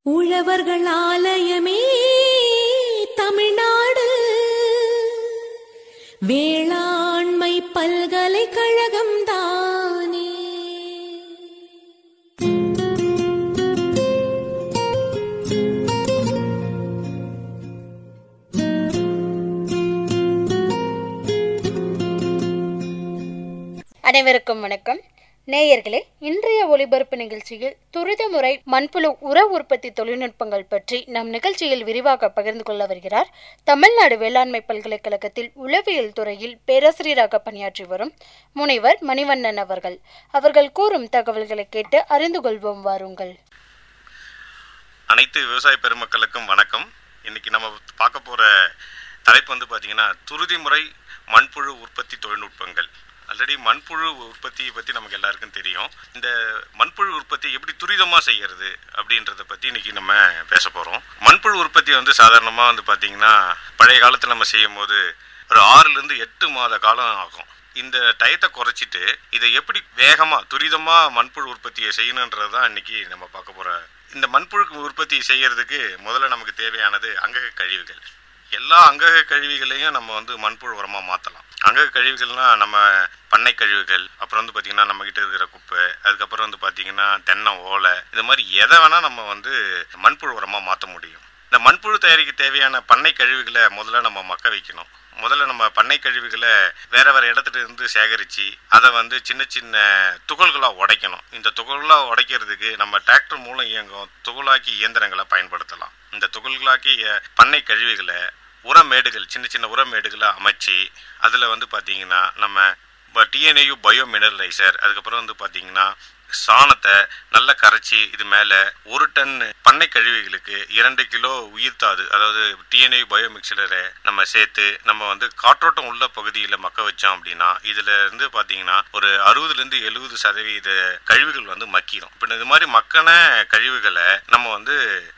உழவர்கள் ஆலயமே தமிழ்நாடு வேளாண்மை பல்கலைக்கழகம் தானே அனைவருக்கும் வணக்கம் நேயர்களே இன்றைய ஒலிபரப்பு நிகழ்ச்சியில் துரித முறை மண்புழு உர உற்பத்தி தொழில்நுட்பங்கள் பற்றி நம் நிகழ்ச்சியில் விரிவாக பகிர்ந்து கொள்ள வருகிறார் தமிழ்நாடு வேளாண்மை பல்கலைக்கழகத்தில் உளவியல் துறையில் பேராசிரியராக பணியாற்றி வரும் முனைவர் மணிவண்ணன் அவர்கள் அவர்கள் கூறும் தகவல்களை கேட்டு அறிந்து கொள்வோம் வாருங்கள் அனைத்து விவசாய பெருமக்களுக்கும் வணக்கம் இன்னைக்கு நம்ம பார்க்க போற தலைப்பு வந்து பார்த்தீங்கன்னா துருதி முறை மண்புழு உற்பத்தி தொழில்நுட்பங்கள் ஆல்ரெடி மண்புழு உற்பத்தியை பற்றி நமக்கு எல்லாருக்கும் தெரியும் இந்த மண்புழு உற்பத்தி எப்படி துரிதமாக செய்யறது அப்படின்றத பற்றி இன்னைக்கு நம்ம பேச போகிறோம் மண்புழு உற்பத்தி வந்து சாதாரணமாக வந்து பார்த்தீங்கன்னா பழைய காலத்தில் நம்ம செய்யும் போது ஒரு ஆறுலேருந்து எட்டு மாத காலம் ஆகும் இந்த டயத்தை குறைச்சிட்டு இதை எப்படி வேகமாக துரிதமாக மண்புழு உற்பத்தியை செய்யணுன்றது தான் இன்னைக்கு நம்ம பார்க்க போகிற இந்த மண்புழு உற்பத்தி செய்யறதுக்கு முதல்ல நமக்கு தேவையானது அங்கக கழிவுகள் எல்லா அங்கக கழிவுகளையும் நம்ம வந்து மண்புழு உரமாக மாற்றலாம் அங்கக கழிவுகள்னா நம்ம பண்ணை கழிவுகள் அப்புறம் வந்து பார்த்திங்கன்னா நம்மக்கிட்ட இருக்கிற குப்பை அதுக்கப்புறம் வந்து பார்த்திங்கன்னா தென்னை ஓலை இது மாதிரி எதை வேணால் நம்ம வந்து மண்புழு உரமாக மாற்ற முடியும் இந்த மண்புழு தயாரிக்க தேவையான பண்ணை கழிவுகளை முதல்ல நம்ம மக்க வைக்கணும் முதல்ல நம்ம பண்ணை கழிவுகளை வேற வேற இடத்துல இருந்து சேகரித்து அதை வந்து சின்ன சின்ன துகள்களாக உடைக்கணும் இந்த துகள்களாக உடைக்கிறதுக்கு நம்ம டிராக்டர் மூலம் இயங்கும் துகளாக்கி இயந்திரங்களை பயன்படுத்தலாம் இந்த துகள்களாக்கி அஹ், பண்ணை கழிவுகளை உரமேடுகள் சின்ன சின்ன உரமேடுகளை அமைச்சு அதில் வந்து பார்த்தீங்கன்னா நம்ம இப்போ டிஎன்ஏயு பயோ மினரலைசர் அதுக்கப்புறம் வந்து பார்த்தீங்கன்னா சாணத்தை நல்லா கரைச்சி இது மேலே ஒரு டன் பண்ணை கழிவுகளுக்கு இரண்டு கிலோ உயிர்த்தாது அதாவது டிஎன்ஏ பயோ மிக்சலரை நம்ம சேர்த்து நம்ம வந்து காற்றோட்டம் உள்ள பகுதியில் மக்க வச்சோம் அப்படின்னா இதில் இருந்து பார்த்தீங்கன்னா ஒரு அறுபதுலேருந்து எழுபது சதவீத கழிவுகள் வந்து மக்கிடும் இப்போ இது மாதிரி மக்கான கழிவுகளை நம்ம வந்து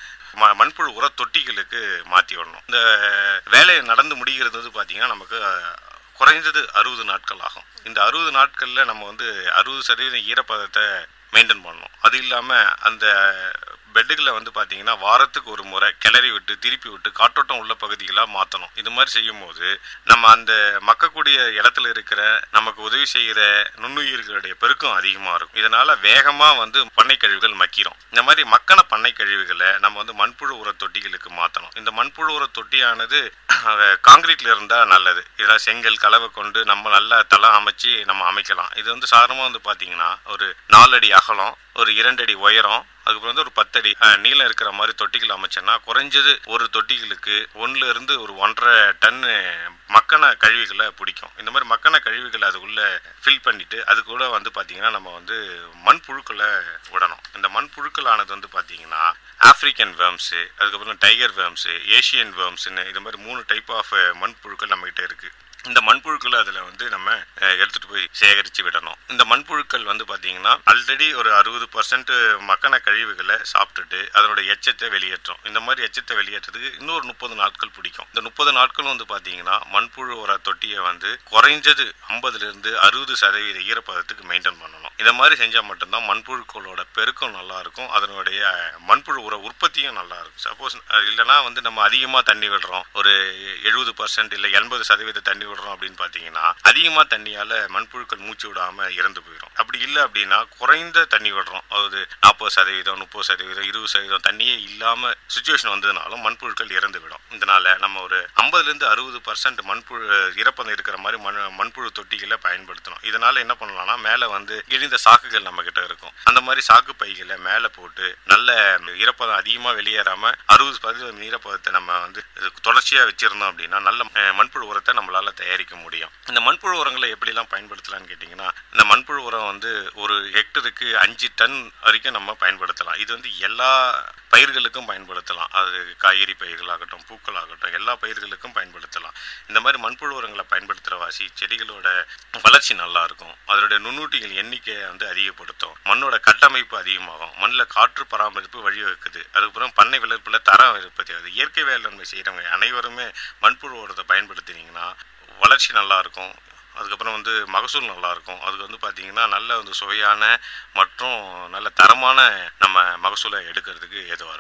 ம- மண்புழு உர தொட்டிகளுக்கு மாற்றி விடணும் இந்த வேலை நடந்து முடிகிறது வந்து பார்த்தீங்கன்னா நமக்கு அஹ், குறைந்தது அறுபது நாட்கள் ஆகும் இந்த அறுபது நாட்களில் நம்ம வந்து அறுபது சதவீதம் ஈரப்பதத்தை மெயின்டைன் பண்ணணும் அது இல்லாமல் அந்த பெட்டுகளை வந்து பார்த்தீங்கன்னா வாரத்துக்கு ஒரு முறை கிளறி விட்டு திருப்பி விட்டு காற்றோட்டம் உள்ள பகுதிகளாக மாற்றணும் இது மாதிரி செய்யும்போது நம்ம அந்த மக்கக்கூடிய இடத்துல இருக்கிற நமக்கு உதவி செய்கிற நுண்ணுயிர்களுடைய பெருக்கம் அதிகமாக இருக்கும் இதனால வேகமாக வந்து பண்ணை கழிவுகள் மக்கிரும் இந்த மாதிரி மக்கான பண்ணை கழிவுகளை நம்ம வந்து மண்புழு உர தொட்டிகளுக்கு மாற்றணும் இந்த மண்புழு உர தொட்டியானது காங்கிரீட்ல இருந்தால் நல்லது இதெல்லாம் செங்கல் கலவை கொண்டு நம்ம நல்லா தளம் அமைச்சு நம்ம அமைக்கலாம் இது வந்து சாதாரணமாக வந்து பார்த்தீங்கன்னா ஒரு நாலடி அகலம் ஒரு இரண்டடி உயரம் அதுக்கப்புறம் வந்து ஒரு பத்தடி அஹ், நீளம் இருக்கிற மாதிரி தொட்டிகள் அமைச்சோன்னா குறைஞ்சது ஒரு தொட்டிகளுக்கு ஒன்றுல இருந்து ஒரு ஒன்றரை டன்னு மக்கான கழிவுகளை பிடிக்கும் இந்த மாதிரி மக்கான கழிவுகளை அதுக்குள்ள ஃபில் பண்ணிட்டு அது கூட வந்து பார்த்தீங்கன்னா நம்ம வந்து மண்புழுக்களை விடணும் இந்த மண்புழுக்களானது வந்து பார்த்தீங்கன்னா ஆப்பிரிக்கன் வேர்ம்ஸு அதுக்கப்புறம் டைகர் வேர்ம்ஸு ஏஷியன் வேர்ம்ஸ்னு இது மாதிரி மூணு டைப் ஆஃப் மண்புழுக்கள் நம்மகிட்ட இருக்குது இந்த மண்புழுக்களை அதில் வந்து நம்ம அஹ், எடுத்துட்டு போய் சேகரித்து விடணும் இந்த மண்புழுக்கள் வந்து பார்த்தீங்கன்னா ஆல்ரெடி ஒரு அறுபது பர்சன்ட் மக்கான கழிவுகளை சாப்பிட்டுட்டு அதனோட எச்சத்தை வெளியேற்றும் இந்த மாதிரி எச்சத்தை வெளியேற்றதுக்கு இன்னொரு முப்பது நாட்கள் பிடிக்கும் இந்த முப்பது நாட்கள் வந்து பார்த்தீங்கன்னா மண்புழு உர தொட்டியை வந்து குறைஞ்சது ஐம்பதுலேருந்து அறுபது சதவீத ஈரப்பதத்துக்கு மெயின்டைன் பண்ணணும் இந்த மாதிரி செஞ்சால் மட்டும்தான் மண்புழுக்களோட பெருக்கம் நல்லா இருக்கும் அதனுடைய அஹ், மண்புழு உர உற்பத்தியும் நல்லா இருக்கும் சப்போஸ் இல்லைன்னா வந்து நம்ம அதிகமாக தண்ணி விடுறோம் ஒரு எழுபது பர்சன்ட் இல்லை எண்பது சதவீத தண்ணி விடுறோம் அப்படின்னு பார்த்தீங்கன்னா அதிகமாக தண்ணியால் மண்புழுக்கள் மூச்சு விடாமல் இறந்து போயிடும் அப்படி இல்லை அப்படின்னா குறைந்த தண்ணி விடுறோம் அதாவது நாற்பது சதவீதம் முப்பது சதவீதம் இருபது சதவீதம் தண்ணியே இல்லாமல் சுச்சுவேஷன் வந்ததுனாலும் மண்புழுக்கள் இறந்து விடும் இதனால நம்ம ஒரு ஐம்பதுலேருந்து அறுபது பர்சன்ட் மண்புழு ஈரப்பதம் இருக்கிற மாதிரி மண் மண்புழு தொட்டிகளை பயன்படுத்தணும் இதனால என்ன பண்ணலாம்னா மேலே வந்து இழிந்த சாக்குகள் நம்ம கிட்ட இருக்கும் அந்த மாதிரி சாக்கு பைகளை மேலே போட்டு நல்ல ஈரப்பதம் அதிகமாக வெளியேறாம அறுபது சதவீதம் ஈரப்பதத்தை நம்ம வந்து இது தொடர்ச்சியாக வச்சிருந்தோம் அப்படின்னா நல்ல அஹ், மண்புழு உரத்தை நம்மளால தயாரிக்க முடியும் இந்த மண்புழு உரங்களை எப்படிலாம் பயன்படுத்தலாம்னு கேட்டிங்கன்னா இந்த மண்புழு உரம் வந்து ஒரு ஹெக்டருக்கு அஞ்சு டன் வரைக்கும் நம்ம பயன்படுத்தலாம் இது வந்து எல்லா பயிர்களுக்கும் பயன்படுத்தலாம் அது காய்கறி பயிர்களாகட்டும் பூக்களாகட்டும் எல்லா பயிர்களுக்கும் பயன்படுத்தலாம் இந்த மாதிரி மண்புழு உரங்களை பயன்படுத்துகிற வாசி செடிகளோட வளர்ச்சி நல்லா இருக்கும் அதனுடைய நுண்ணூட்டிகள் எண்ணிக்கையை வந்து அதிகப்படுத்தும் மண்ணோட கட்டமைப்பு அதிகமாகும் மண்ணில் காற்று பராமரிப்பு வழிவகுக்குது அதுக்கப்புறம் பண்ணை வளர்ப்பில் தரம் இருப்பது அது இயற்கை வேளாண்மை செய்கிறவங்க அனைவருமே மண்புழு உரத்தை பயன்படுத்தினீங்கன்னா வளர்ச்சி நல்லா இருக்கும் அதுக்கப்புறம் வந்து மகசூல் நல்லா இருக்கும் அதுக்கு வந்து பார்த்தீங்கன்னா நல்ல வந்து சுவையான மற்றும் நல்ல தரமான நம்ம மகசூலை எடுக்கிறதுக்கு ஏதுவாக இருக்கும்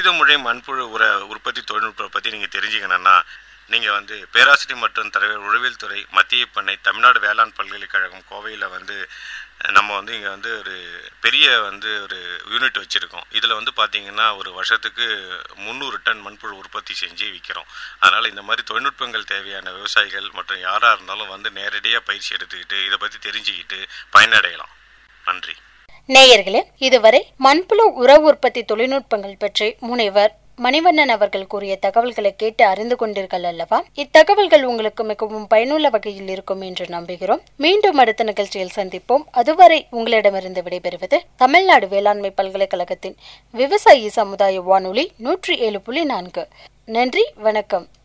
துரித முறை மண்புழு உர உற்பத்தி தொழில்நுட்பத்தை பற்றி நீங்கள் தெரிஞ்சுக்கணும்னா நீங்கள் வந்து பேராசிரியர் மற்றும் தலைவர் உழவியல் துறை மத்திய பண்ணை தமிழ்நாடு வேளாண் பல்கலைக்கழகம் கோவையில் வந்து நம்ம வந்து இங்கே வந்து ஒரு பெரிய வந்து ஒரு யூனிட் வச்சுருக்கோம் இதில் வந்து பார்த்திங்கன்னா ஒரு வருஷத்துக்கு முந்நூறு டன் மண்புழு உற்பத்தி செஞ்சு விற்கிறோம் அதனால் இந்த மாதிரி தொழில்நுட்பங்கள் தேவையான விவசாயிகள் மற்றும் யாராக இருந்தாலும் வந்து நேரடியாக பயிற்சி எடுத்துக்கிட்டு இதை பற்றி தெரிஞ்சுக்கிட்டு பயனடையலாம் நன்றி நேயர்களே இதுவரை மண்புழு உர உற்பத்தி தொழில்நுட்பங்கள் பற்றி முனைவர் மணிவண்ணன் அவர்கள் கூறிய தகவல்களை கேட்டு அறிந்து கொண்டீர்கள் அல்லவா இத்தகவல்கள் உங்களுக்கு மிகவும் பயனுள்ள வகையில் இருக்கும் என்று நம்புகிறோம் மீண்டும் அடுத்த நிகழ்ச்சியில் சந்திப்போம் அதுவரை உங்களிடமிருந்து விடைபெறுவது தமிழ்நாடு வேளாண்மை பல்கலைக்கழகத்தின் விவசாயி சமுதாய வானொலி நூற்றி ஏழு புள்ளி நான்கு நன்றி வணக்கம்